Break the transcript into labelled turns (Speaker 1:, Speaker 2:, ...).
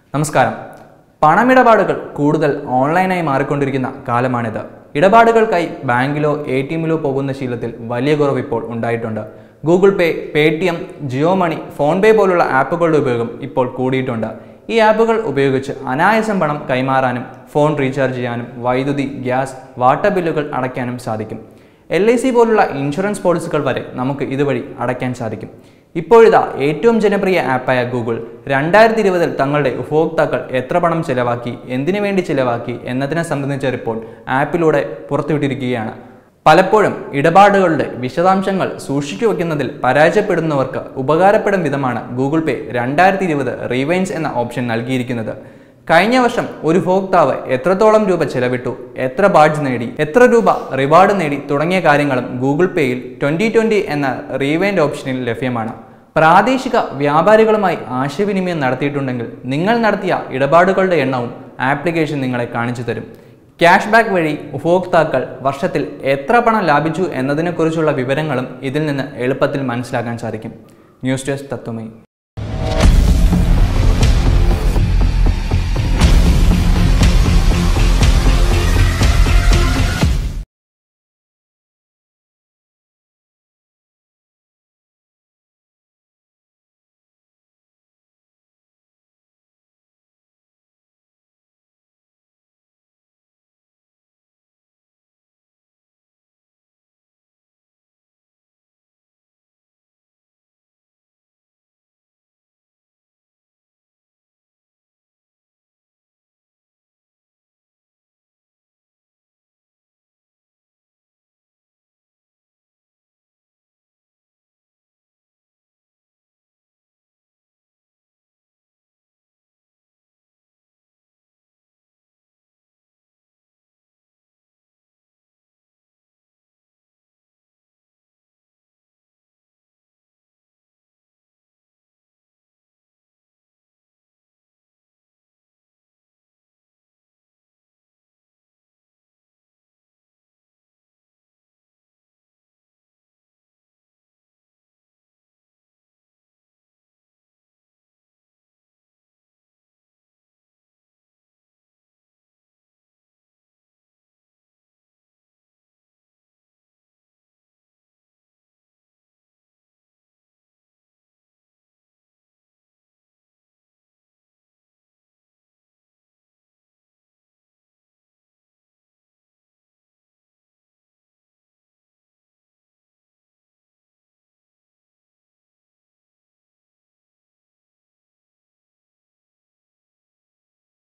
Speaker 1: നമസ്കാരം പണമിടപാടുകൾ കൂടുതൽ ഓൺലൈനായി മാറിക്കൊണ്ടിരിക്കുന്ന കാലമാണിത് ഇടപാടുകൾക്കായി ബാങ്കിലോ എ ടി എമ്മിലോ പോകുന്ന ശീലത്തിൽ വലിയ കുറവ് ഇപ്പോൾ ഉണ്ടായിട്ടുണ്ട് Google Pay Paytm Jio money PhonePe പോലുള്ള ആപ്പുകളുടെ ഉപയോഗം ഇപ്പോൾ കൂടിയിട്ടുണ്ട് ഈ ആപ്പുകൾ ഉപയോഗിച്ച് അനായാസം പണം കൈമാറാനും ഫോൺ റീചാർജ് ചെയ്യാനും വൈദ്യുതി ഗ്യാസ് വാട്ടർ ബില്ലുകൾ അടയ്ക്കാനും സാധിക്കും എൽ ഐ സി പോലുള്ള ഇൻഷുറൻസ് പോളിസികൾ വരെ നമുക്ക് ഇതുവഴി അടയ്ക്കാൻ സാധിക്കും ഇപ്പോഴിതാ ഏറ്റവും ജനപ്രിയ ആപ്പായ ഗൂഗിൾ രണ്ടായിരത്തി ഇരുപതിൽ തങ്ങളുടെ ഉപഭോക്താക്കൾ എത്ര പണം ചിലവാക്കി എന്തിനു വേണ്ടി ചിലവാക്കി എന്നതിനെ സംബന്ധിച്ച റിപ്പോർട്ട് ആപ്പിലൂടെ പുറത്തുവിട്ടിരിക്കുകയാണ് പലപ്പോഴും ഇടപാടുകളുടെ വിശദാംശങ്ങൾ സൂക്ഷിച്ചു വയ്ക്കുന്നതിൽ പരാജയപ്പെടുന്നവർക്ക് ഉപകാരപ്പെടും വിധമാണ് ഗൂഗിൾ പേ രണ്ടായിരത്തി ഇരുപത് റീവൈൻസ് എന്ന ഓപ്ഷൻ നൽകിയിരിക്കുന്നത് കഴിഞ്ഞ വർഷം ഒരു ഉപഭോക്താവ് എത്രത്തോളം രൂപ ചെലവിട്ടു എത്ര ബാഡ്ജ് നേടി എത്ര രൂപ റിവാർഡ് നേടി തുടങ്ങിയ കാര്യങ്ങളും ഗൂഗിൾ പേയിൽ ട്വന്റി ട്വന്റി എന്ന റീവൈൻഡ് ഓപ്ഷനിൽ ലഭ്യമാണ് പ്രാദേശിക വ്യാപാരികളുമായി ആശയവിനിമയം നടത്തിയിട്ടുണ്ടെങ്കിൽ നിങ്ങൾ നടത്തിയ ഇടപാടുകളുടെ എണ്ണവും ആപ്ലിക്കേഷൻ നിങ്ങളെ കാണിച്ചു തരും ക്യാഷ് ബാക്ക് വഴി ഉപഭോക്താക്കൾ വർഷത്തിൽ എത്ര പണം ലാഭിച്ചു എന്നതിനെക്കുറിച്ചുള്ള വിവരങ്ങളും ഇതിൽ നിന്ന് എളുപ്പത്തിൽ മനസ്സിലാക്കാൻ സാധിക്കും ന്യൂസ് ഡെസ്ക് തത്വമേ